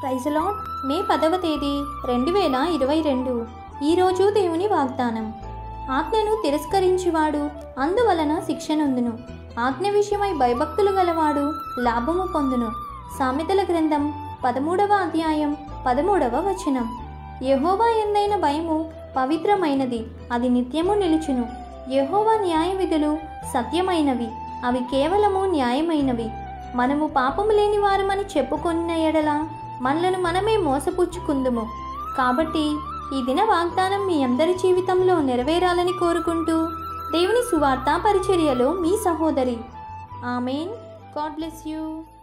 ప్రైజలాడ్ మే పదవ తేదీ రెండు వేల ఇరవై రెండు ఈరోజు దేవుని వాగ్దానం ఆజ్ఞను తిరస్కరించువాడు అందువలన శిక్షనుందును ఆజ్ఞ విషయమై భయభక్తులు గలవాడు లాభము పొందును సామెతల గ్రంథం పదమూడవ అధ్యాయం పదమూడవ వచనం యెహోవా ఎందైన భయము పవిత్రమైనది అది నిత్యము నిలుచును యెహోవా న్యాయ విధులు సత్యమైనవి అవి కేవలము న్యాయమైనవి మనము పాపము లేని వారమని చెప్పుకున్న ఎడల మనలను మనమే మోసపుచ్చుకుందుము కాబట్టి ఈ దిన వాగ్దానం మీ అందరి జీవితంలో నెరవేరాలని కోరుకుంటూ దేవుని సువార్త పరిచర్యలో మీ సహోదరి ఆమెన్ గాడ్ బ్లెస్ యూ